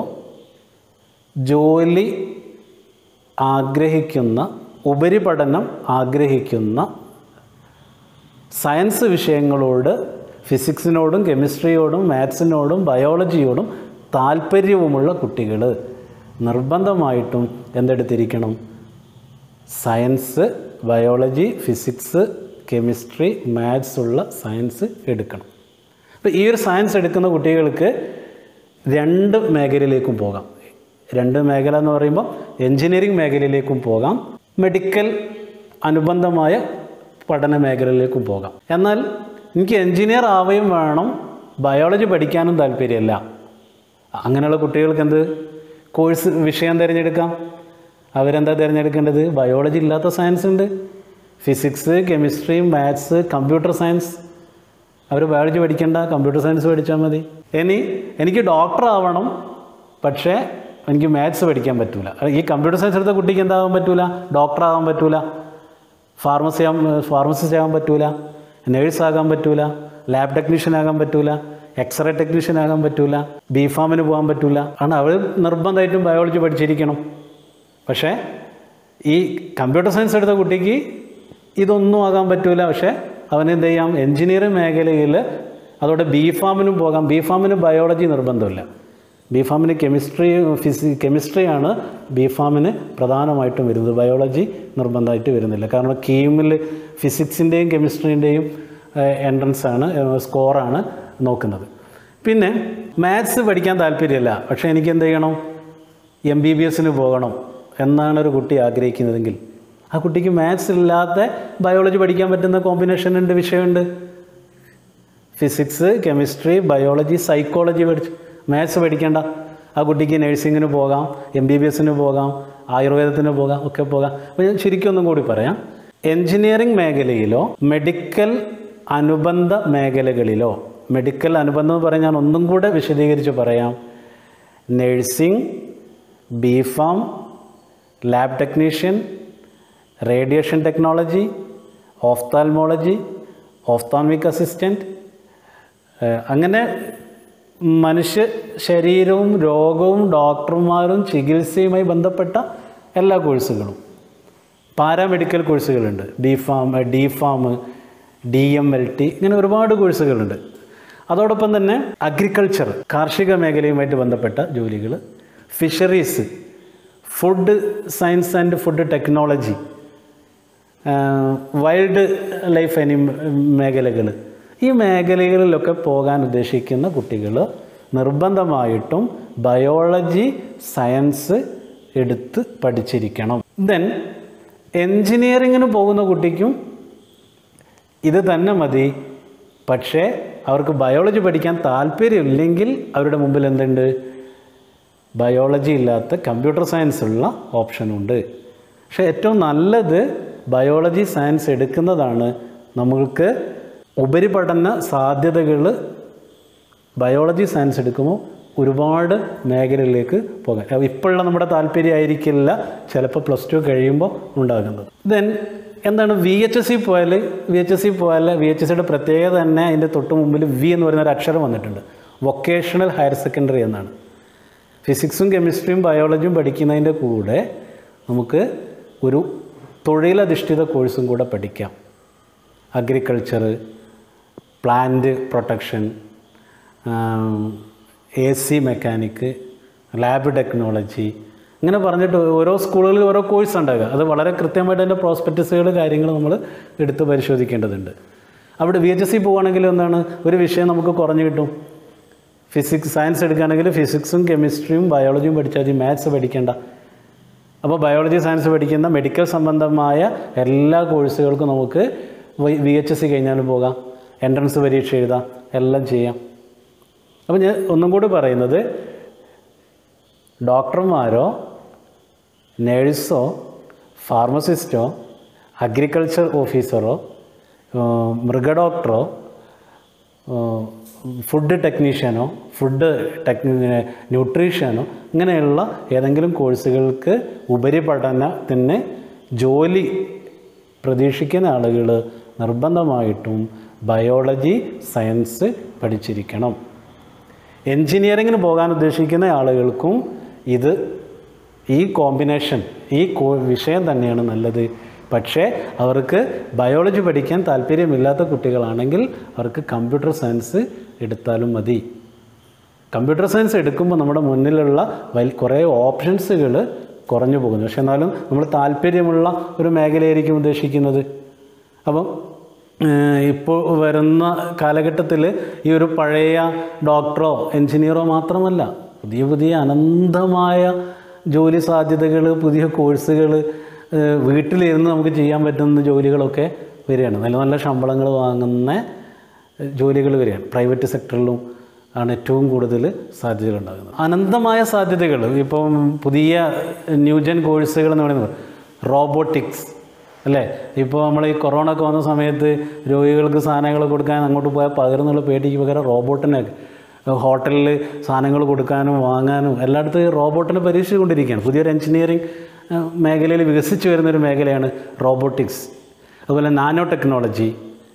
ജോലി ആഗ്രഹിക്കുന്ന ഉപരിപഠനം ആഗ്രഹിക്കുന്ന സയൻസ് വിഷയങ്ങളോട് ഫിസിക്സിനോടും കെമിസ്ട്രിയോടും മാത്സിനോടും ബയോളജിയോടും താല്പര്യവുമുള്ള കുട്ടികൾ നിർബന്ധമായിട്ടും എന്തെടുത്തിരിക്കണം science biology physics chemistry maths ഉള്ള സയൻസ് എടുക്കണം അപ്പോൾ ഈ ഒരു സയൻസ് എടുക്കുന്ന കുട്ടികൾക്ക് രണ്ട് മേഖലയിലേക്കും പോകാം രണ്ട് മേഖല എന്ന് പറയുമ്പോൾ എൻജിനീയറിംഗ് മേഖലയിലേക്കും പോകാം മെഡിക്കൽ അനുബന്ധമായ പഠന മേഖലയിലേക്കും പോകാം എന്നാൽ എനിക്ക് എൻജിനീയർ ആവുകയും വേണം ബയോളജി പഠിക്കാനും താല്പര്യമല്ല അങ്ങനെയുള്ള കുട്ടികൾക്ക് എന്ത് കോഴ്സ് വിഷയം തിരഞ്ഞെടുക്കാം അവരെന്താ തിരഞ്ഞെടുക്കേണ്ടത് ബയോളജി ഇല്ലാത്ത സയൻസ് ഉണ്ട് physics chemistry maths computer science അവർ ബയോളജി പഠിക്കേണ്ട കമ്പ്യൂട്ടർ സയൻസ് പഠിച്ചാൽ മതി ഇനി എനിക്ക് ഡോക്ടർ ആവണം പക്ഷേ എനിക്ക് മാത്സ് പഠിക്കാൻ പറ്റൂല ഈ കമ്പ്യൂട്ടർ സയൻസ് എടുത്ത കുട്ടിക്ക് എന്താകാൻ പറ്റൂല ഡോക്ടർ ആകാൻ പറ്റൂല ഫാർമസി ഫാർമസിസ്റ്റ് ആകാൻ പറ്റൂല നേഴ്സ് ആകാൻ പറ്റൂല ലാബ് ടെക്നീഷ്യൻ ആകാൻ പറ്റൂല എക്സ്റേ ടെക്നീഷ്യൻ ആകാൻ പറ്റൂല ബി ഫാമിന് പോകാൻ പറ്റൂല കാരണം അവർ നിർബന്ധമായിട്ടും ബയോളജി പഠിച്ചിരിക്കണം പക്ഷേ ഈ കമ്പ്യൂട്ടർ സയൻസ് എടുത്ത കുട്ടിക്ക് ഇതൊന്നും ആകാൻ പറ്റൂല പക്ഷേ അവന് എന്ത് ചെയ്യാം എൻജിനീയറിംഗ് മേഖലയിൽ അതോടെ ബി ഫാമിനും പോകാം ബി ഫാമിന് ബയോളജി നിർബന്ധമില്ല ബി ഫാമിന് കെമിസ്ട്രി ഫിസി കെമിസ്ട്രിയാണ് ബി ഫാമിന് പ്രധാനമായിട്ടും വരുന്നത് ബയോളജി നിർബന്ധമായിട്ട് വരുന്നില്ല കാരണം കീമിൽ ഫിസിക്സിൻ്റെയും കെമിസ്ട്രീൻ്റെയും എൻട്രൻസ് ആണ് സ്കോറാണ് നോക്കുന്നത് പിന്നെ മാത്സ് പഠിക്കാൻ താല്പര്യമില്ല പക്ഷേ എനിക്ക് എന്ത് ചെയ്യണം എം ബി ബി എസിന് പോകണം എന്നാണ് ഒരു കുട്ടി ആഗ്രഹിക്കുന്നതെങ്കിൽ ആ കുട്ടിക്ക് മാത്സ് ഇല്ലാത്ത ബയോളജി പഠിക്കാൻ പറ്റുന്ന കോമ്പിനേഷൻ ഉണ്ട് വിഷയമുണ്ട് ഫിസിക്സ് കെമിസ്ട്രി ബയോളജി സൈക്കോളജി പഠിച്ച് മാത്സ് പഠിക്കേണ്ട ആ കുട്ടിക്ക് നഴ്സിങ്ങിന് പോകാം എം ബി ബി എസിന് പോകാം ആയുർവേദത്തിന് പോകാം ഒക്കെ പോകാം അപ്പോൾ ഞാൻ ശരിക്കും ഒന്നും കൂടി പറയാം എൻജിനീയറിംഗ് മേഖലയിലോ മെഡിക്കൽ അനുബന്ധ മേഖലകളിലോ മെഡിക്കൽ അനുബന്ധം എന്ന് പറഞ്ഞാൽ ഞാൻ ഒന്നും കൂടെ വിശദീകരിച്ച് പറയാം nursing B pharm lab technician radiation technology ophthalmology ophthalmic assistant അങ്ങനെ മനുഷ്യ ശരീരവും രോഗവും ഡോക്ടർമാരും ചികിത്സയുമായി ബന്ധപ്പെട്ട എല്ലാ കോഴ്സുകളും പാരാമെഡിക്കൽ കോഴ്സുകളുണ്ട് B pharm D pharm D M L T ഇങ്ങനെ ഒരുപാട് കോഴ്സുകളുണ്ട് അതോടൊപ്പം തന്നെ അഗ്രികൾച്ചർ കാർഷിക മേഖലയുമായിട്ട് ബന്ധപ്പെട്ട ജോലികൾ fisheries food science and food technology wildlife അനി മേഖലകൾ ഈ മേഖലകളിലൊക്കെ പോകാൻ ഉദ്ദേശിക്കുന്ന കുട്ടികൾ നിർബന്ധമായിട്ടും ബയോളജി സയൻസ് എടുത്ത് പഠിച്ചിരിക്കണം ദെൻ എൻജിനീയറിങ്ങിന് പോകുന്ന കുട്ടിക്കും ഇത് തന്നെ മതി പക്ഷേ അവർക്ക് ബയോളജി പഠിക്കാൻ താല്പര്യമില്ലെങ്കിൽ അവരുടെ മുമ്പിൽ എന്തുണ്ട് ബയോളജി ഇല്ലാത്ത കമ്പ്യൂട്ടർ സയൻസ് ഉള്ള ഓപ്ഷനുണ്ട് പക്ഷേ ഏറ്റവും നല്ലത് ബയോളജി സയൻസ് എടുക്കുന്നതാണ് നമ്മൾക്ക് ഉപരിപഠന സാധ്യതകൾ ബയോളജി സയൻസ് എടുക്കുമ്പോൾ ഒരുപാട് മേഖലകളിലേക്ക് പോകാം ഇപ്പോഴുള്ള നമ്മുടെ താല്പര്യമായിരിക്കില്ല ചിലപ്പോൾ പ്ലസ് ടു കഴിയുമ്പോൾ ഉണ്ടാകുന്നത് ദെൻ എന്താണ് വി എച്ച് എസ് സി പോയാൽ വി എച്ച് എസ് സി പോയാൽ വി എച്ച് എസ് സിയുടെ പ്രത്യേകത തന്നെ അതിൻ്റെ തൊട്ട് മുമ്പിൽ വി എന്ന് പറയുന്ന ഒരു അക്ഷരം വന്നിട്ടുണ്ട് വൊക്കേഷണൽ ഹയർ സെക്കൻഡറി എന്നാണ് ഫിസിക്സും കെമിസ്ട്രിയും ബയോളജിയും പഠിക്കുന്നതിൻ്റെ കൂടെ നമുക്ക് ഒരു തൊഴിലധിഷ്ഠിത കോഴ്സും കൂടെ പഠിക്കാം agriculture plant protection A C mechanic lab technology ഇങ്ങനെ പറഞ്ഞിട്ട് ഓരോ സ്കൂളുകളിൽ ഓരോ കോഴ്സ് ഉണ്ടാകുക അത് വളരെ കൃത്യമായിട്ട് അതിൻ്റെ പ്രോസ്പെക്റ്റസുകൾ കാര്യങ്ങൾ നമ്മൾ എടുത്ത് പരിശോധിക്കേണ്ടതുണ്ട് അവിടെ വി എച്ച് എസ് സി പോവുകയാണെങ്കിൽ എന്താണ് ഒരു വിഷയം നമുക്ക് കുറഞ്ഞു കിട്ടും ഫിസിക്സ് സയൻസ് എടുക്കുകയാണെങ്കിൽ ഫിസിക്സും കെമിസ്ട്രിയും ബയോളജിയും പഠിച്ചാൽ മതി മാത്സ് പഠിക്കേണ്ട അപ്പോൾ ബയോളജി സയൻസ് പഠിക്കുന്ന മെഡിക്കൽ സംബന്ധമായ എല്ലാ കോഴ്സുകൾക്കും നമുക്ക് വി എച്ച് എസ് സി കഴിഞ്ഞാലും പോകാം എൻട്രൻസ് പരീക്ഷ എഴുതാം എല്ലാം ചെയ്യാം അപ്പോൾ ഞാൻ ഒന്നും കൂടി പറയുന്നത് ഡോക്ടർമാരോ നേഴ്സോ ഫാർമസിസ്റ്റോ അഗ്രികൾച്ചർ ഓഫീസറോ ഏഹ് മൃഗഡോക്ടറോ ഏഹ് ഫുഡ് ടെക്നീഷ്യനോ ഫുഡ് ടെക്നി ന്യൂട്രീഷ്യനോ ഇങ്ങനെയുള്ള ഏതെങ്കിലും കോഴ്സുകൾക്ക് ഉപരിപഠനത്തിന് ജോലി പ്രതീക്ഷിക്കുന്ന ആളുകൾ നിർബന്ധമായിട്ടും ബയോളജി സയൻസ് പഠിച്ചിരിക്കണം എൻജിനീയറിങ്ങിന് പോകാൻ ഉദ്ദേശിക്കുന്ന ആളുകൾക്കും ഇത് ഈ കോമ്പിനേഷൻ ഈ കോ വിഷയം തന്നെയാണ് നല്ലത് പക്ഷേ അവർക്ക് ബയോളജി പഠിക്കാൻ താല്പര്യമില്ലാത്ത കുട്ടികളാണെങ്കിൽ അവർക്ക് കമ്പ്യൂട്ടർ സയൻസ് എടുത്താലും മതി കമ്പ്യൂട്ടർ സയൻസ് എടുക്കുമ്പോൾ നമ്മുടെ മുന്നിലുള്ള വലി കുറേ ഓപ്ഷൻസുകൾ കുറഞ്ഞു പോകുന്നു പക്ഷെ എന്നാലും നമ്മൾ താല്പര്യമുള്ള ഒരു മേഖലയായിരിക്കും ഉദ്ദേശിക്കുന്നത് അപ്പം ഏഹ്, ഇപ്പോൾ വരുന്ന കാലഘട്ടത്തിൽ ഈ ഒരു പഴയ ഡോക്ടറോ എൻജിനീയറോ മാത്രമല്ല പുതിയ പുതിയ അനന്തമായ ജോലി സാധ്യതകൾ പുതിയ കോഴ്സുകൾ വീട്ടിലിരുന്ന് നമുക്ക് ചെയ്യാൻ പറ്റുന്ന ജോലികളൊക്കെ വരികയാണ് നല്ല നല്ല ശമ്പളങ്ങൾ വാങ്ങുന്ന ജോലികൾ വരികയാണ് പ്രൈവറ്റ് സെക്ടറിലും ആണ് ഏറ്റവും കൂടുതൽ സാധ്യതകൾ ഉണ്ടാകുന്നത് അനന്തമായ സാധ്യതകൾ ഇപ്പം പുതിയ ന്യൂജൻ കോഴ്സുകൾ എന്ന് പറയുന്നത് റോബോട്ടിക്സ് അല്ലേ ഇപ്പോൾ നമ്മൾ ഈ കൊറോണ ഒക്കെ വന്ന സമയത്ത് രോഗികൾക്ക് സാധനങ്ങൾ കൊടുക്കാൻ അങ്ങോട്ട് പോയാൽ പകർന്നുള്ള പേടിക്ക് പകരം റോബോട്ടിനെ ഹോട്ടലിൽ സാധനങ്ങൾ കൊടുക്കാനും വാങ്ങാനും എല്ലായിടത്തും ഈ റോബോട്ടിനെ പരീക്ഷിച്ചുകൊണ്ടിരിക്കുകയാണ് പുതിയൊരു എഞ്ചിനീയറിംഗ് മേഖലയിൽ വികസിച്ച് വരുന്നൊരു മേഖലയാണ് റോബോട്ടിക്സ് അതുപോലെ nano technology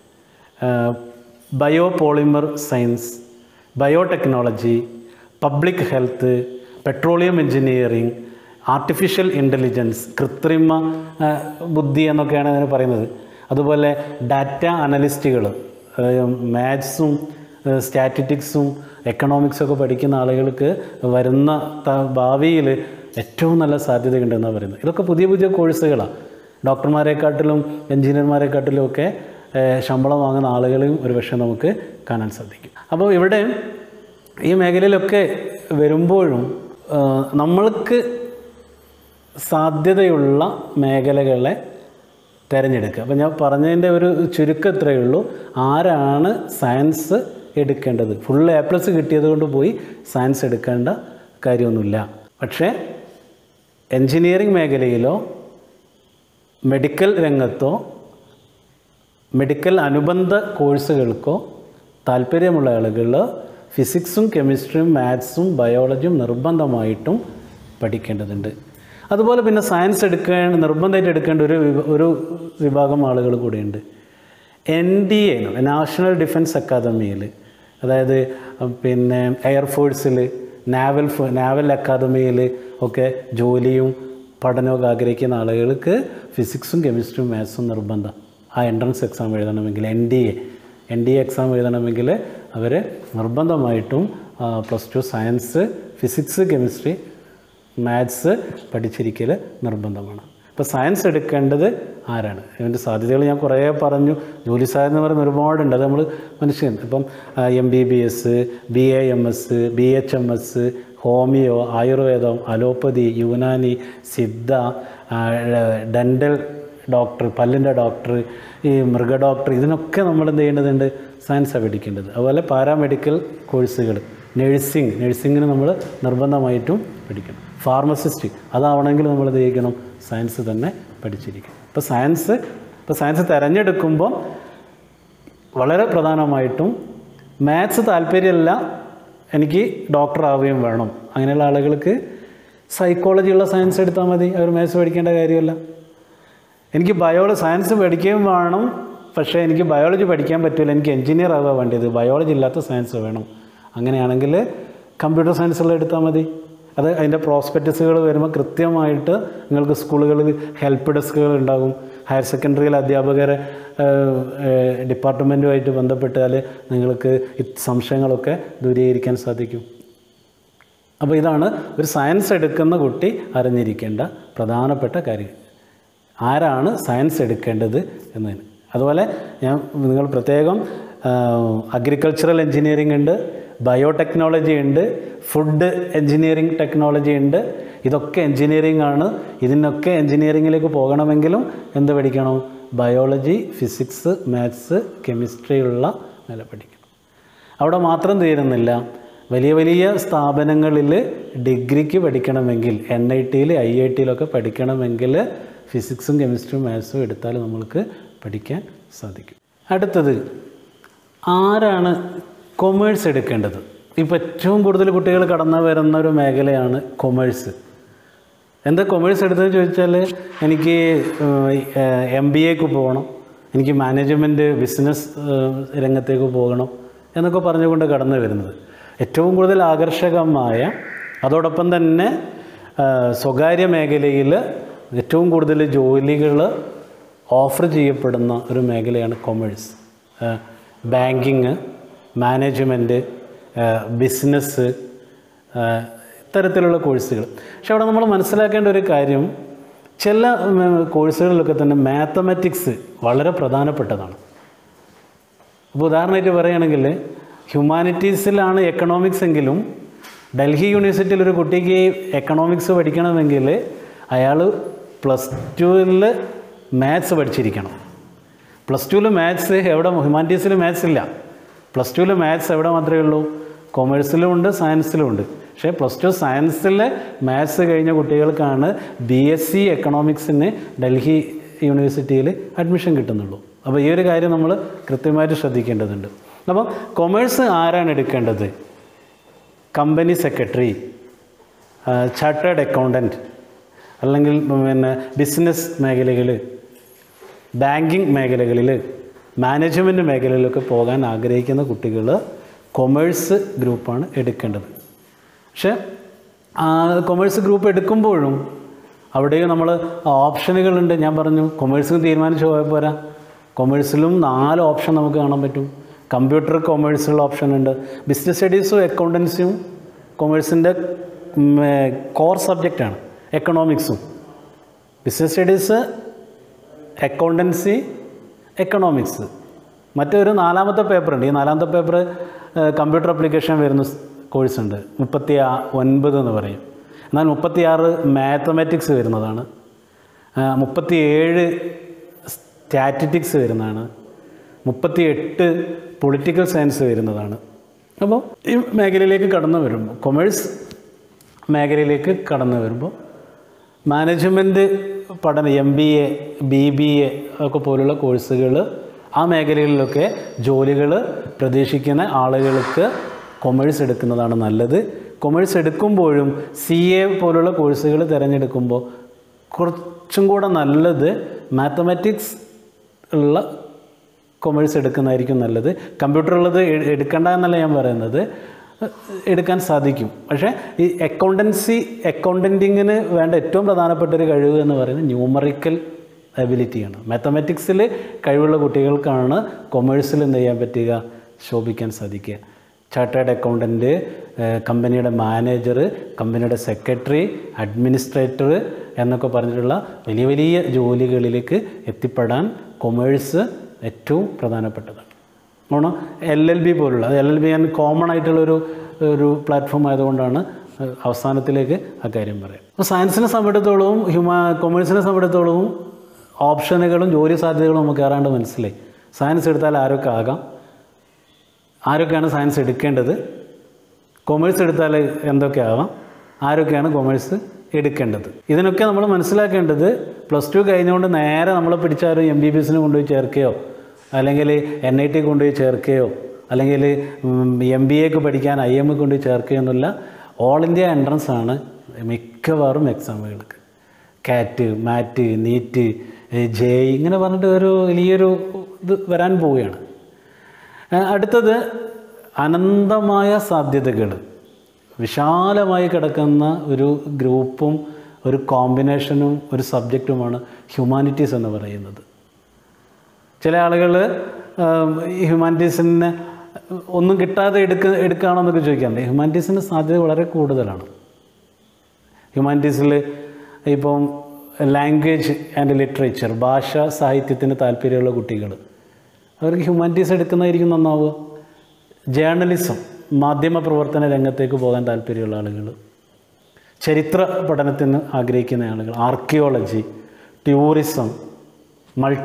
bio polymer science biotechnology public health petroleum engineering artificial intelligence കൃത്രിമ ആ, ബുദ്ധി എന്നൊക്കെയാണ് അതിന് പറയുന്നത് അതുപോലെ ഡാറ്റ അനലിസ്റ്റുകൾ മാത്സും സ്റ്റാറ്റിറ്റിക്സും എക്കണോമിക്സും ഒക്കെ പഠിക്കുന്ന ആളുകൾക്ക് വരുന്ന ത- ഭാവിയിൽ ഏറ്റവും നല്ല സാധ്യതയുണ്ടെന്നാണ് പറയുന്നത് ഇതൊക്കെ പുതിയ പുതിയ കോഴ്സുകളാണ് ഡോക്ടർമാരെക്കാട്ടിലും എഞ്ചിനീയർമാരെക്കാട്ടിലും ഒക്കെ ഏഹ്, ശമ്പളം വാങ്ങുന്ന ആളുകളെയും ഒരുപക്ഷെ നമുക്ക് കാണാൻ സാധിക്കും അപ്പോൾ ഇവിടെ ഈ മേഖലയിലൊക്കെ വരുമ്പോഴും ഏഹ്, നമ്മൾക്ക് സാധ്യതയുള്ള മേഖലകളെ തിരഞ്ഞെടുക്കുക അപ്പോൾ ഞാൻ പറഞ്ഞതിൻ്റെ ഒരു ചുരുക്കം ഇത്രയേ ഉള്ളൂ ആരാണ് സയൻസ് എടുക്കേണ്ടത് ഫുൾ എ പ്ലസ് കിട്ടിയത് കൊണ്ട് പോയി സയൻസ് എടുക്കേണ്ട കാര്യമൊന്നുമില്ല പക്ഷേ എൻജിനീയറിംഗ് മേഖലയിലോ മെഡിക്കൽ രംഗത്തോ മെഡിക്കൽ അനുബന്ധ കോഴ്സുകൾക്കോ താല്പര്യമുള്ള ആളുകൾ ഫിസിക്സും കെമിസ്ട്രിയും മാത്സും ബയോളജിയും നിർബന്ധമായിട്ടും പഠിക്കേണ്ടതുണ്ട് അതുപോലെ പിന്നെ സയൻസ് എടുക്കേണ്ട നിർബന്ധമായിട്ട് എടുക്കേണ്ട ഒരു വിഭ- ഒരു വിഭാഗം ആളുകൾ കൂടിയുണ്ട് N D A national defence അക്കാദമിയിൽ അതായത് അഹ് പിന്നെ എയർഫോഴ്സിൽ നാവൽ ഫോ- നാവൽ അക്കാദമിയിൽ ഒക്കെ ജോലിയും പഠനമൊക്കെ ആഗ്രഹിക്കുന്ന ആളുകൾക്ക് ഫിസിക്സും കെമിസ്ട്രിയും മാത്സും നിർബന്ധം ആ എൻട്രൻസ് എക്സാം എഴുതണമെങ്കിൽ N D A N D A exam എഴുതണമെങ്കിൽ അവർ നിർബന്ധമായിട്ടും plus two science physics chemistry maths പഠിച്ചിരിക്കൽ നിർബന്ധമാണ് ഇപ്പോൾ സയൻസ് എടുക്കേണ്ടത് ആരാണ് ഇതിൻ്റെ സാധ്യതകൾ ഞാൻ കുറേ പറഞ്ഞു ജോലി സാധ്യത എന്ന് പറയുന്ന ഒരുപാടുണ്ട് അത് നമ്മൾ മനുഷ്യൻ ഇപ്പം M B B S B A M S B H M S homeo ആയുർവേദം allopathy Unani Siddha dental doctor പല്ലിൻ്റെ ഡോക്ടർ ഈ മൃഗ ഡോക്ടർ ഇതിനൊക്കെ നമ്മൾ എന്ത് ചെയ്യേണ്ടതുണ്ട് സയൻസാണ് പഠിക്കേണ്ടത് അതുപോലെ പാരാമെഡിക്കൽ കോഴ്സുകൾ നഴ്സിംഗ് നഴ്സിങ്ങിന് നമ്മൾ നിർബന്ധമായിട്ടും പഠിക്കണം ഫാർമസിസ്റ്റ് അതാവണമെങ്കിൽ നമ്മൾ എന്ത് ചെയ്യിക്കണം സയൻസ് തന്നെ പഠിച്ചിരിക്കണം ഇപ്പോൾ സയൻസ് ഇപ്പോൾ സയൻസ് തിരഞ്ഞെടുക്കുമ്പോൾ വളരെ പ്രധാനമായിട്ടും മാത്സ് താല്പര്യമില്ല എനിക്ക് ഡോക്ടർ ആവുകയും വേണം അങ്ങനെയുള്ള ആളുകൾക്ക് സൈക്കോളജിയുള്ള സയൻസ് എടുത്താൽ മതി അവർ മാത്സ് പഠിക്കേണ്ട കാര്യമല്ല എനിക്ക് ബയോളജി സയൻസ് പഠിക്കുകയും വേണം പക്ഷേ എനിക്ക് ബയോളജി പഠിക്കാൻ പറ്റില്ല എനിക്ക് എഞ്ചിനീയർ ആവുക വേണ്ടത് ബയോളജി ഇല്ലാത്ത സയൻസ് വേണം അങ്ങനെയാണെങ്കിൽ കമ്പ്യൂട്ടർ സയൻസുള്ള എടുത്താൽ മതി അത് അതിൻ്റെ പ്രോസ്പെക്റ്റസുകൾ വരുമ്പോൾ കൃത്യമായിട്ട് നിങ്ങൾക്ക് സ്കൂളുകളിൽ ഹെൽപ്പ് ഡെസ്കുകൾ ഉണ്ടാകും ഹയർ സെക്കൻഡറിയിൽ അധ്യാപകരെ ഡിപ്പാർട്ട്മെൻറ്റുമായിട്ട് ബന്ധപ്പെട്ടാൽ നിങ്ങൾക്ക് ഈ സംശയങ്ങളൊക്കെ ദൂരീകരിക്കാൻ സാധിക്കും അപ്പോൾ ഇതാണ് ഒരു സയൻസ് എടുക്കുന്ന കുട്ടി അറിഞ്ഞിരിക്കേണ്ട പ്രധാനപ്പെട്ട കാര്യം ആരാണ് സയൻസ് എടുക്കേണ്ടത് എന്നതിന് അതുപോലെ ഞാൻ നിങ്ങൾ പ്രത്യേകം അഗ്രികൾച്ചറൽ എൻജിനീയറിംഗ് ഉണ്ട് ബയോടെക്നോളജി ഉണ്ട് ഫുഡ് എൻജിനീയറിംഗ് ടെക്നോളജി ഉണ്ട് ഇതൊക്കെ എൻജിനീയറിംഗ് ആണ് ഇതിനൊക്കെ എൻജിനീയറിങ്ങിലേക്ക് പോകണമെങ്കിലും എന്ത് പഠിക്കണം ബയോളജി ഫിസിക്സ് മാത്സ് കെമിസ്ട്രി ഉള്ള നില പഠിക്കണം അവിടെ മാത്രം തീരുന്നില്ല വലിയ വലിയ സ്ഥാപനങ്ങളിൽ ഡിഗ്രിക്ക് പഠിക്കണമെങ്കിൽ എൻ ഐ ടിയിൽ ഐ ഐ ടിയിലൊക്കെ പഠിക്കണമെങ്കിൽ ഫിസിക്സും കെമിസ്ട്രിയും മാത്സും എടുത്താൽ നമ്മൾക്ക് പഠിക്കാൻ സാധിക്കും അടുത്തത് ആരാണ് കൊമേഴ്സ് എടുക്കേണ്ടത് ഇപ്പോൾ ഏറ്റവും കൂടുതൽ കുട്ടികൾ കടന്നു വരുന്ന ഒരു മേഖലയാണ് കൊമേഴ്സ് എന്താ കൊമേഴ്സ് എടുത്തതെന്ന് ചോദിച്ചാൽ എനിക്ക് എം ബി എക്ക് പോകണം എനിക്ക് മാനേജ്മെൻറ്റ് ബിസിനസ് രംഗത്തേക്ക് പോകണം എന്നൊക്കെ പറഞ്ഞുകൊണ്ട് കടന്നു വരുന്നത് ഏറ്റവും കൂടുതൽ ആകർഷകമായ അതോടൊപ്പം തന്നെ ആ, സ്വകാര്യ മേഖലയിൽ ഏറ്റവും കൂടുതൽ ജോലികൾ ഓഫർ ചെയ്യപ്പെടുന്ന ഒരു മേഖലയാണ് കൊമേഴ്സ് ബാങ്കിങ് മാനേജ്മെൻറ്റ് ബിസിനസ് ഇത്തരത്തിലുള്ള കോഴ്സുകൾ പക്ഷെ അവിടെ നമ്മൾ മനസ്സിലാക്കേണ്ട ഒരു കാര്യം ചില ഉം, കോഴ്സുകളിലൊക്കെ തന്നെ മാത്തമാറ്റിക്സ് വളരെ പ്രധാനപ്പെട്ടതാണ് അപ്പോൾ ഉദാഹരണമായിട്ട് പറയുകയാണെങ്കിൽ ഹ്യൂമാനിറ്റീസിലാണ് എക്കണോമിക്സ് എങ്കിലും ഡൽഹി യൂണിവേഴ്സിറ്റിയിൽ ഒരു കുട്ടിക്ക് എക്കണോമിക്സ് പഠിക്കണമെങ്കിൽ അയാൾ പ്ലസ് ടുവിൽ മാത്സ് പഠിച്ചിരിക്കണം പ്ലസ് ടുവിൽ മാത്സ് എവിടെ ഹ്യൂമാനിറ്റീസിൽ മാത്സ് ഇല്ല പ്ലസ് ടുവിൽ മാത്സ് എവിടെ മാത്രമേ ഉള്ളൂ കൊമേഴ്സിലും ഉണ്ട് സയൻസിലും ഉണ്ട് പക്ഷേ പ്ലസ് ടു സയൻസിൽ മാത്സ് കഴിഞ്ഞ കുട്ടികൾക്കാണ് ബി എസ് സി എക്കണോമിക്സിന് ഡൽഹി യൂണിവേഴ്സിറ്റിയിൽ അഡ്മിഷൻ കിട്ടുന്നുള്ളൂ അപ്പോൾ ഈ ഒരു കാര്യം നമ്മൾ കൃത്യമായിട്ട് ശ്രദ്ധിക്കേണ്ടതുണ്ട് അപ്പോൾ കൊമേഴ്സ് ആരാണ് എടുക്കേണ്ടത് കമ്പനി സെക്രട്ടറി ചാർട്ടേഡ് അക്കൗണ്ടൻറ്റ് അല്ലെങ്കിൽ പിന്നെ ബിസിനസ് മേഖലകൾ ബാങ്കിങ് മേഖലകളിൽ മാനേജ്മെൻറ്റ് മേഖലയിലൊക്കെ പോകാൻ ആഗ്രഹിക്കുന്ന കുട്ടികൾ കൊമേഴ്സ് ഗ്രൂപ്പാണ് എടുക്കേണ്ടത് പക്ഷേ കൊമേഴ്സ് ഗ്രൂപ്പ് എടുക്കുമ്പോഴും അവിടെയും നമ്മൾ ഓപ്ഷനുകളുണ്ട് ഞാൻ പറഞ്ഞു കൊമേഴ്സിന് തീരുമാനിച്ച് പോയാൽ പോരാ കൊമേഴ്സിലും നാല് ഓപ്ഷൻ നമുക്ക് കാണാൻ പറ്റും കമ്പ്യൂട്ടർ കൊമേഴ്സുള്ള ഓപ്ഷൻ ഉണ്ട് ബിസിനസ് സ്റ്റഡീസും അക്കൗണ്ടൻസിയും കൊമേഴ്സിൻ്റെ കോർ സബ്ജക്റ്റാണ് എക്കണോമിക്സും ബിസിനസ് സ്റ്റഡീസ് അക്കൗണ്ടൻസി എക്കണോമിക്സ് മറ്റൊരു നാലാമത്തെ പേപ്പർ ഉണ്ട് ഈ നാലാമത്തെ പേപ്പർ കമ്പ്യൂട്ടർ അപ്ലിക്കേഷൻ വരുന്ന കോഴ്സ് ഉണ്ട് മുപ്പത്തി ആ- ഒൻപത് എന്ന് പറയും എന്നാൽ മുപ്പത്തിയാറ് മാത്തമാറ്റിക്സ് വരുന്നതാണ് മുപ്പത്തി ഏഴ് സ്റ്റാറ്റിറ്റിക്സ് വരുന്നതാണ് മുപ്പത്തി എട്ട് പൊളിറ്റിക്കൽ സയൻസ് വരുന്നതാണ് അപ്പോൾ ഈ മേഖലയിലേക്ക് കടന്നു വരുമ്പോൾ കൊമേഴ്സ് മേഖലയിലേക്ക് കടന്നു വരുമ്പോൾ മാനേജ്മെൻറ്റ് പഠനം M B A B B A ഒക്കെ പോലുള്ള കോഴ്സുകൾ ആ മേഖലകളിലൊക്കെ ജോലികൾ പ്രതീക്ഷിക്കുന്ന ആളുകൾക്ക് കൊമേഴ്സ് എടുക്കുന്നതാണ് നല്ലത് കൊമേഴ്സ് എടുക്കുമ്പോഴും സി എ പോലുള്ള കോഴ്സുകൾ തിരഞ്ഞെടുക്കുമ്പോൾ കുറച്ചും കൂടെ നല്ലത് മാത്തമാറ്റിക്സ് ഉള്ള കൊമേഴ്സ് എടുക്കുന്നതായിരിക്കും നല്ലത് കമ്പ്യൂട്ടർ ഉള്ളത് എ- എടുക്കണ്ട എന്നല്ല ഞാൻ പറയുന്നത് എടുക്കാൻ സാധിക്കും പക്ഷേ ഈ അക്കൗണ്ടൻസി അക്കൗണ്ടൻറ്റിങ്ങിന് വേണ്ട ഏറ്റവും പ്രധാനപ്പെട്ട ഒരു കഴിവ് എന്ന് പറയുന്നത് ന്യൂമറിക്കൽ എബിലിറ്റിയാണ് മാത്തമാറ്റിക്സിൽ കഴിവുള്ള കുട്ടികൾക്കാണ് കൊമേഴ്സിൽ എന്ത് ചെയ്യാൻ പറ്റുക ശോഭിക്കാൻ സാധിക്കുക ചാർട്ടേഡ് അക്കൗണ്ടൻറ്റ് കമ്പനിയുടെ മാനേജർ കമ്പനിയുടെ സെക്രട്ടറി അഡ്മിനിസ്ട്രേറ്റർ എന്നൊക്കെ പറഞ്ഞിട്ടുള്ള വലിയ വലിയ ജോലികളിലേക്ക് എത്തിപ്പെടാൻ കൊമേഴ്സ് ഏറ്റവും പ്രധാനപ്പെട്ടതാണ് കാരണം എൽ എൽ ബി പോലുള്ള എൽ എൽ ബി ഞാൻ കോമൺ ആയിട്ടുള്ളൊരു ഒരു പ്ലാറ്റ്ഫോം ആയതുകൊണ്ടാണ് ഏഹ്, അവസാനത്തിലേക്ക് ആ കാര്യം പറയാം അപ്പോൾ സയൻസിനെ സംബന്ധിച്ചിടത്തോളവും ഹ്യൂമാ കൊമേഴ്സിനെ സംബന്ധിച്ചിടത്തോളവും ഓപ്ഷനുകളും ജോലി സാധ്യതകളും നമുക്ക് ഏതാണ്ട് മനസ്സിലായി സയൻസ് എടുത്താൽ ആരൊക്കെ ആകാം ആരൊക്കെയാണ് സയൻസ് എടുക്കേണ്ടത് കൊമേഴ്സ് എടുത്താൽ എന്തൊക്കെ ആവാം ആരൊക്കെയാണ് കൊമേഴ്സ് എടുക്കേണ്ടത് ഇതിനൊക്കെ നമ്മൾ മനസ്സിലാക്കേണ്ടത് പ്ലസ് ടു കഴിഞ്ഞുകൊണ്ട് നേരെ നമ്മളെ പിടിച്ചാലും എം ബി ബി എസിന് കൊണ്ടുപോയി ചേർക്കുകയോ അല്ലെങ്കിൽ എൻ ഐ ടി കൊണ്ടുപോയി ചേർക്കുകയോ അല്ലെങ്കിൽ എം ബി എക്ക് പഠിക്കാൻ ഐ എം കൊണ്ടുപോയി ചേർക്കുകയോ എന്നുള്ള ഓൾ ഇന്ത്യ എൻട്രൻസ് ആണ് മിക്കവാറും എക്സാമുകൾക്ക് കാറ്റ് മാറ്റ് നീറ്റ് ജെ ഇങ്ങനെ പറഞ്ഞിട്ട് ഒരു വലിയൊരു ഇത് വരാൻ പോവുകയാണ് ആ, അടുത്തത് അനന്തമായ സാധ്യതകൾ വിശാലമായി കിടക്കുന്ന ഒരു ഗ്രൂപ്പും ഒരു കോമ്പിനേഷനും ഒരു സബ്ജക്റ്റുമാണ് ഹ്യൂമാനിറ്റീസ് എന്ന് പറയുന്നത് ചില ആളുകൾ ഈ ഹ്യൂമാനിറ്റീസിന് ഒന്നും കിട്ടാതെ എടുക്ക എടുക്കുകയാണോ എന്നൊക്കെ ചോദിക്കാറുണ്ട് ഹ്യൂമാനിറ്റീസിന് സാധ്യത വളരെ കൂടുതലാണ് ഹ്യൂമാനിറ്റീസിൽ ഇപ്പം ലാംഗ്വേജ് ആൻഡ് ലിറ്ററേച്ചർ ഭാഷ സാഹിത്യത്തിന് താല്പര്യമുള്ള കുട്ടികൾ അവർക്ക് ഹ്യൂമാനിറ്റീസ് എടുക്കുന്നതായിരിക്കും നന്നാവുക ജേർണലിസം മാധ്യമ പ്രവർത്തന രംഗത്തേക്ക് പോകാൻ താല്പര്യമുള്ള ആളുകൾ ചരിത്ര പഠനത്തിന് ആഗ്രഹിക്കുന്ന ആളുകൾ ആർക്കിയോളജി ടൂറിസം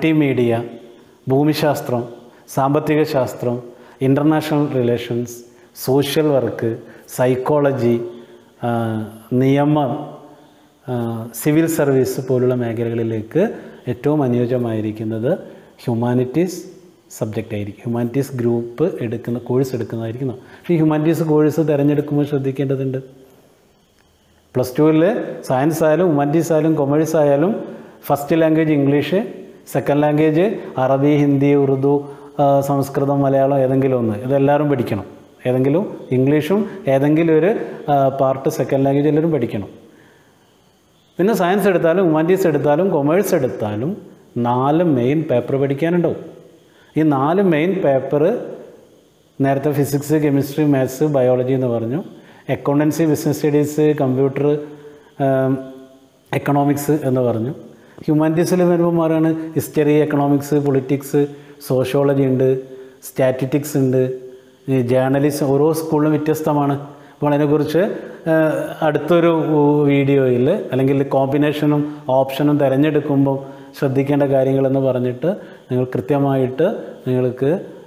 മൾട്ടിമീഡിയ ഭൂമിശാസ്ത്രം സാമ്പത്തിക ശാസ്ത്രം international relations social work psychology ആ, നിയമം ആ, സിവിൽ സർവീസ് പോലുള്ള മേഖലകളിലേക്ക് ഏറ്റവും അനുയോജ്യമായിരിക്കുന്നത് ഹ്യൂമാനിറ്റീസ് സബ്ജക്റ്റ് ആയിരിക്കും ഹ്യൂമാനിറ്റീസ് ഗ്രൂപ്പ് എടുക്കുന്ന കോഴ്സ് എടുക്കുന്നതായിരിക്കും പക്ഷേ ഹ്യൂമാനിറ്റീസ് കോഴ്സ് തിരഞ്ഞെടുക്കുമ്പോൾ ശ്രദ്ധിക്കേണ്ടതുണ്ട് പ്ലസ് ടുവിൽ സയൻസ് ആയാലും ഹ്യൂമാനിറ്റീസ് ആയാലും കൊമേഴ്സ് ആയാലും first language English second language അറബി ഹിന്ദി ഉറുദു ആ, സംസ്കൃതം മലയാളം ഏതെങ്കിലും ഒന്ന് ഇതെല്ലാവരും പഠിക്കണം ഏതെങ്കിലും ഇംഗ്ലീഷും ഏതെങ്കിലും ഒരു പാർട്ട് സെക്കൻഡ് ലാംഗ്വേജ് എല്ലാവരും പഠിക്കണം പിന്നെ സയൻസ് എടുത്താലും ഹ്യൂമാനിറ്റീസ് എടുത്താലും കൊമേഴ്സ് എടുത്താലും നാല് മെയിൻ പേപ്പർ പഠിക്കാനുണ്ടാവും ഈ നാല് മെയിൻ പേപ്പർ നേരത്തെ ഫിസിക്സ് കെമിസ്ട്രി മാത്സ് ബയോളജി എന്ന് പറഞ്ഞു accountancy business studies computer economics എന്ന് പറഞ്ഞു ഹ്യൂമാനിറ്റീസിൽ വരുമ്പോൾ മാറാണ് ഹിസ്റ്ററി എക്കണോമിക്സ് പൊളിറ്റിക്സ് സോഷ്യോളജി ഉണ്ട് സ്റ്റാറ്റിറ്റിക്സ് ഉണ്ട് ഈ ജേർണലിസം ഓരോ സ്കൂളിലും വ്യത്യസ്തമാണ് അപ്പോൾ അതിനെക്കുറിച്ച് ആ, അടുത്തൊരു വീഡിയോയിൽ അല്ലെങ്കിൽ കോമ്പിനേഷനും ഓപ്ഷനും തിരഞ്ഞെടുക്കുമ്പോൾ ശ്രദ്ധിക്കേണ്ട കാര്യങ്ങളെന്ന് പറഞ്ഞിട്ട് നിങ്ങൾ കൃത്യമായിട്ട് നിങ്ങൾക്ക്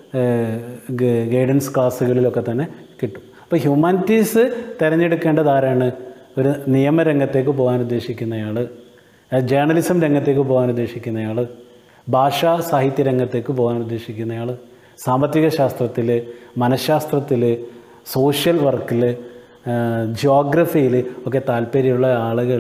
ഗൈഡൻസ് ക്ലാസ്സുകളിലൊക്കെ തന്നെ കിട്ടും അപ്പോൾ ഹ്യൂമാനിറ്റീസ് തിരഞ്ഞെടുക്കേണ്ടത് ആരാണ് ഒരു നിയമരംഗത്തേക്ക് പോകാൻ ഉദ്ദേശിക്കുന്നയാൾ ജേർണലിസം രംഗത്തേക്ക് പോകാൻ ഉദ്ദേശിക്കുന്നയാൾ ഭാഷാ സാഹിത്യ രംഗത്തേക്ക് പോകാൻ ഉദ്ദേശിക്കുന്നയാൾ സാമ്പത്തിക ശാസ്ത്രത്തിൽ മനഃശാസ്ത്രത്തിൽ സോഷ്യൽ വർക്കിൽ ജിയോഗ്രഫിയിൽ ഒക്കെ താല്പര്യമുള്ള ആളുകൾ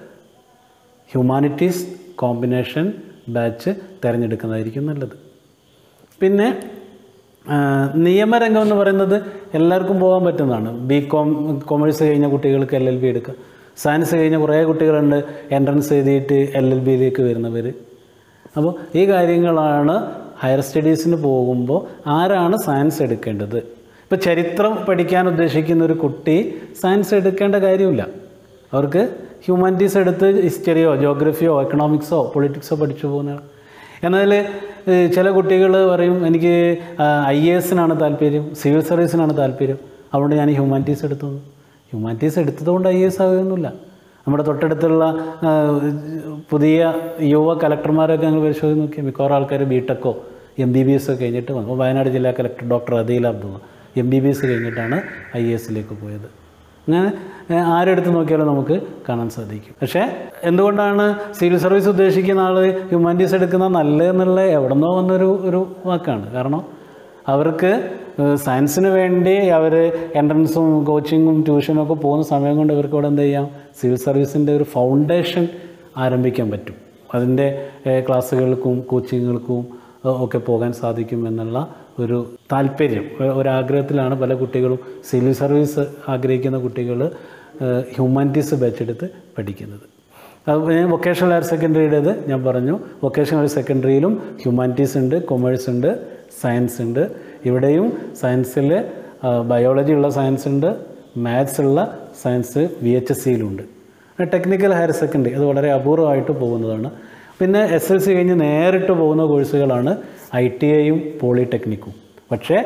ഹ്യൂമാനിറ്റീസ് കോമ്പിനേഷൻ ബാച്ച് തിരഞ്ഞെടുക്കുന്നതായിരിക്കും നല്ലത് പിന്നെ ആ, നിയമരംഗം എന്ന് പറയുന്നത് എല്ലാവർക്കും പോകാൻ പറ്റുന്നതാണ് ബി കോം കൊമേഴ്സ് കഴിഞ്ഞ കുട്ടികൾക്ക് എൽ എൽ ബി എടുക്കാം സയൻസ് കഴിഞ്ഞ കുറേ കുട്ടികളുണ്ട് എൻട്രൻസ് എഴുതിയിട്ട് എൽ എൽ ബിയിലേക്ക് വരുന്നവർ അപ്പോൾ ഈ കാര്യങ്ങളാണ് ഹയർ സ്റ്റഡീസിന് പോകുമ്പോൾ ആരാണ് സയൻസ് എടുക്കേണ്ടത് ഇപ്പോൾ ചരിത്രം പഠിക്കാൻ ഉദ്ദേശിക്കുന്ന ഒരു കുട്ടി സയൻസ് എടുക്കേണ്ട കാര്യമില്ല അവർക്ക് ഹ്യൂമാനിറ്റീസ് എടുത്ത് ഹിസ്റ്ററിയോ ജോഗ്രഫിയോ എക്കണോമിക്സോ പൊളിറ്റിക്സോ പഠിച്ചു പോകുന്നതാണ് എന്നാൽ ഏഹ്, ചില കുട്ടികൾ പറയും എനിക്ക് ഐ എ എസിനാണ് താല്പര്യം സിവിൽ സർവീസിനാണ് താല്പര്യം അതുകൊണ്ട് ഞാൻ ഹ്യൂമാനിറ്റീസ് എടുത്തു ഹ്യൂമാനിറ്റീസ് എടുത്തതുകൊണ്ട് ഐ എ എസ് ആകുന്നില്ല നമ്മുടെ തൊട്ടടുത്തുള്ള ആ, പുതിയ യുവ കലക്ടർമാരൊക്കെ ഞങ്ങൾ പരിശോധിച്ച് നോക്കിയാൽ മിക്കവാറും ആൾക്കാർ ബി ടെക്കോ എം ബി ബി എസ് ഒക്കെ കഴിഞ്ഞിട്ട് വന്നു അപ്പോൾ വയനാട് ജില്ലാ collector doctor Adeel Abdulla M B B S കഴിഞ്ഞിട്ടാണ് ഐ എ എസിലേക്ക് പോയത് അങ്ങനെ ഏ, ആരെടുത്ത് നോക്കിയാലും നമുക്ക് കാണാൻ സാധിക്കും പക്ഷേ എന്തുകൊണ്ടാണ് സിവിൽ സർവീസ് ഉദ്ദേശിക്കുന്ന ആൾ ഹ്യൂമാനിറ്റീസ് എടുക്കുന്ന നല്ലതെന്നുള്ള എവിടെന്നോ വന്നൊരു ഒരു വാക്കാണ് കാരണം അവർക്ക് ഏഹ്, സയൻസിന് വേണ്ടി അവർ എൻട്രൻസും കോച്ചിങ്ങും ട്യൂഷനും ഒക്കെ പോകുന്ന സമയം കൊണ്ട് ഇവർക്ക് ഇവിടെ എന്ത് ചെയ്യാം സിവിൽ സർവീസിൻ്റെ ഒരു ഫൗണ്ടേഷൻ ആരംഭിക്കാൻ പറ്റും അതിൻ്റെ ഏഹ്, ക്ലാസ്സുകൾക്കും കോച്ചിങ്ങുകൾക്കും ഏഹ്, ഒക്കെ പോകാൻ സാധിക്കും എന്നുള്ള ഒരു താല്പര്യം ഒ- ഒരാഗ്രഹത്തിലാണ് പല കുട്ടികളും സിവിൽ സർവീസ് ആഗ്രഹിക്കുന്ന കുട്ടികൾ ഹ്യൂമാനിറ്റീസ് ബാച്ച് എടുത്ത് പഠിക്കുന്നത് അപ്പോൾ ഞാൻ വൊക്കേഷണൽ ഹയർ സെക്കൻഡറിയുടേത് ഞാൻ പറഞ്ഞു വൊക്കേഷണൽ ഹയർ സെക്കൻഡറിയിലും ഹ്യൂമാനിറ്റീസ് ഉണ്ട് കൊമേഴ്സ് ഉണ്ട് സയൻസ് ഉണ്ട് ഇവിടെയും സയൻസിൽ ബയോളജി ഉള്ള സയൻസ് ഉണ്ട് മാത്സ് ഉള്ള സയൻസ് വി എച്ച് എസ് സിയിലുണ്ട് ടെക്നിക്കൽ ഹയർ സെക്കൻഡറി അത് വളരെ അപൂർവമായിട്ട് പോകുന്നതാണ് പിന്നെ എസ് എൽ സി കഴിഞ്ഞ് നേരിട്ട് പോകുന്ന കോഴ്സുകളാണ് ഐ ടി ഐയും പോളിടെക്നിക്കും പക്ഷേ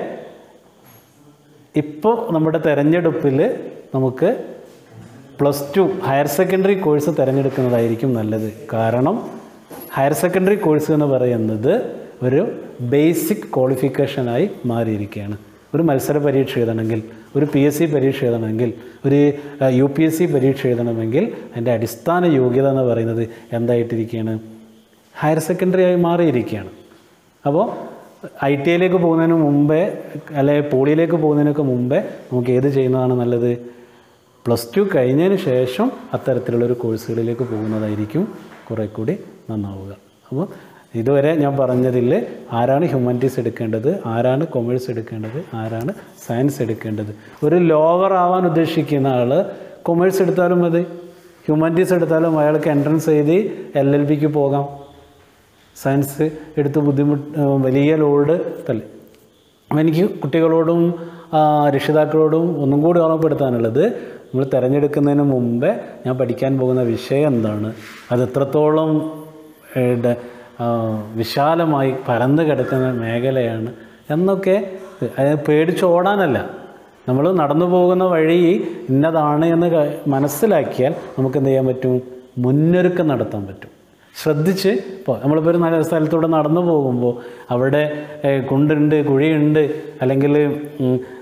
ഇപ്പോൾ നമ്മുടെ തെരഞ്ഞെടുപ്പിൽ നമുക്ക് plus two higher secondary course തിരഞ്ഞെടുക്കുന്നതായിരിക്കും നല്ലത് കാരണം ഹയർ സെക്കൻഡറി കോഴ്സ് എന്ന് പറയുന്നത് ഒരു ബേസിക് ക്വാളിഫിക്കേഷനായി മാറിയിരിക്കുകയാണ് ഒരു മത്സര പരീക്ഷ എഴുതണമെങ്കിൽ ഒരു പി എസ് സി പരീക്ഷ എഴുതണമെങ്കിൽ ഒരു യു പി എസ് സി പരീക്ഷ എഴുതണമെങ്കിൽ അതിൻ്റെ അടിസ്ഥാന യോഗ്യത എന്ന് പറയുന്നത് എന്തായിട്ടിരിക്കുകയാണ് ഹയർ സെക്കൻഡറി ആയി മാറിയിരിക്കുകയാണ് അപ്പോൾ ഐ ടി ഐയിലേക്ക് പോകുന്നതിന് മുമ്പേ അല്ലെ പോളിയിലേക്ക് പോകുന്നതിനൊക്കെ മുമ്പേ നമുക്ക് ഏത് ചെയ്യുന്നതാണ് നല്ലത് പ്ലസ് ടു കഴിഞ്ഞതിന് ശേഷം അത്തരത്തിലുള്ളൊരു കോഴ്സുകളിലേക്ക് പോകുന്നതായിരിക്കും കുറേ കൂടി നന്നാവുക അപ്പോൾ ഇതുവരെ ഞാൻ പറഞ്ഞതിൽ ആരാണ് ഹ്യൂമാനിറ്റീസ് എടുക്കേണ്ടത് ആരാണ് കൊമേഴ്സ് എടുക്കേണ്ടത് ആരാണ് സയൻസ് എടുക്കേണ്ടത് ഒരു ലോവർ ആവാൻ ഉദ്ദേശിക്കുന്ന ആൾ കൊമേഴ്സ് എടുത്താലും മതി ഹ്യൂമാനിറ്റീസ് എടുത്താലും അയാൾക്ക് എൻട്രൻസ് എഴുതി എൽ എൽ ബിക്ക് പോകാം സയൻസ് എടുത്ത് ബുദ്ധിമുട്ട് വലിയ ലോഡ് തള്ളി അപ്പോൾ എനിക്ക് കുട്ടികളോടും ആ, രക്ഷിതാക്കളോടും ഒന്നും കൂടി ഓർമ്മപ്പെടുത്താനുള്ളത് നമ്മൾ തിരഞ്ഞെടുക്കുന്നതിന് മുമ്പേ ഞാൻ പഠിക്കാൻ പോകുന്ന വിഷയം എന്താണ് അത് എത്രത്തോളം ഏ, ഡ- ആ, വിശാലമായി പരന്നു കിടക്കുന്ന മേഖലയാണ് എന്നൊക്കെ അത് പേടിച്ചോടാനല്ല നമ്മൾ നടന്നു പോകുന്ന വഴി ഇന്നതാണ് എന്ന് ക- മനസ്സിലാക്കിയാൽ നമുക്ക് എന്ത് ചെയ്യാൻ പറ്റും മുന്നൊരുക്കം നടത്താൻ പറ്റും ശ്രദ്ധിച്ച് ഇപ്പോൾ നമ്മളിപ്പോൾ ഒരു നല്ല സ്ഥലത്തൂടെ നടന്നു പോകുമ്പോൾ അവിടെ ഏഹ്, കുണ്ടുണ്ട് കുഴിയുണ്ട് അല്ലെങ്കിൽ ഉം,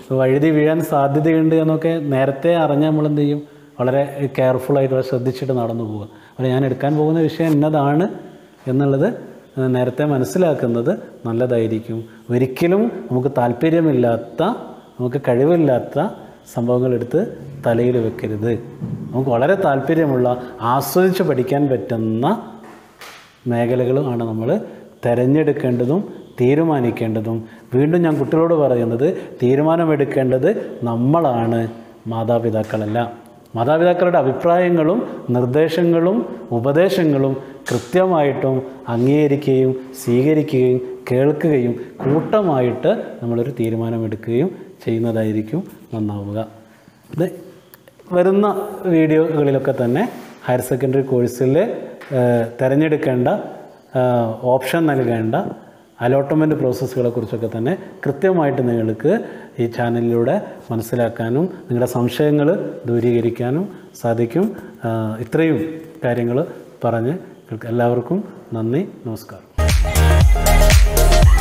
വഴുതി വീഴാൻ സാധ്യതയുണ്ട് എന്നൊക്കെ നേരത്തെ അറിഞ്ഞാൽ നമ്മൾ എന്ത് ചെയ്യും വളരെ കെയർഫുള്ളായിട്ട് ശ്രദ്ധിച്ചിട്ട് നടന്നു പോവുക അപ്പോൾ ഞാൻ എടുക്കാൻ പോകുന്ന വിഷയം ഇന്നതാണ് എന്നുള്ളത് ഏഹ്, നേരത്തെ മനസ്സിലാക്കുന്നത് നല്ലതായിരിക്കും ഒരിക്കലും നമുക്ക് താല്പര്യമില്ലാത്ത നമുക്ക് കഴിവില്ലാത്ത സംഭവങ്ങൾ എടുത്ത് തലയിൽ വെക്കരുത് നമുക്ക് വളരെ താല്പര്യമുള്ള ആസ്വദിച്ച് പഠിക്കാൻ പറ്റുന്ന മേഖലകളും ആണ് നമ്മൾ തിരഞ്ഞെടുക്കേണ്ടതും തീരുമാനിക്കേണ്ടതും വീണ്ടും ഞാൻ കുട്ടികളോട് പറയുന്നത് തീരുമാനമെടുക്കേണ്ടത് നമ്മളാണ് മാതാപിതാക്കളല്ല മാതാപിതാക്കളുടെ അഭിപ്രായങ്ങളും നിർദ്ദേശങ്ങളും ഉപദേശങ്ങളും കൃത്യമായിട്ടും അംഗീകരിക്കുകയും സ്വീകരിക്കുകയും കേൾക്കുകയും കൂട്ടമായിട്ട് നമ്മളൊരു തീരുമാനമെടുക്കുകയും ചെയ്യുന്നതായിരിക്കും നന്നാവുക ഇത് വരുന്ന വീഡിയോകളിലൊക്കെ തന്നെ ഹയർ സെക്കൻഡറി കോഴ്സിൽ തിരഞ്ഞെടുക്കേണ്ട ഏഹ്, ഓപ്ഷൻ നൽകേണ്ട അലോട്ട്മെൻറ്റ് പ്രോസസ്സുകളെ കുറിച്ചൊക്കെ തന്നെ കൃത്യമായിട്ട് നിങ്ങൾക്ക് ഈ ചാനലിലൂടെ മനസ്സിലാക്കാനും നിങ്ങളുടെ സംശയങ്ങൾ ദൂരീകരിക്കാനും സാധിക്കും ഏഹ്, ഇത്രയും കാര്യങ്ങൾ പറഞ്ഞ് എല്ലാവർക്കും നന്ദി നമസ്കാരം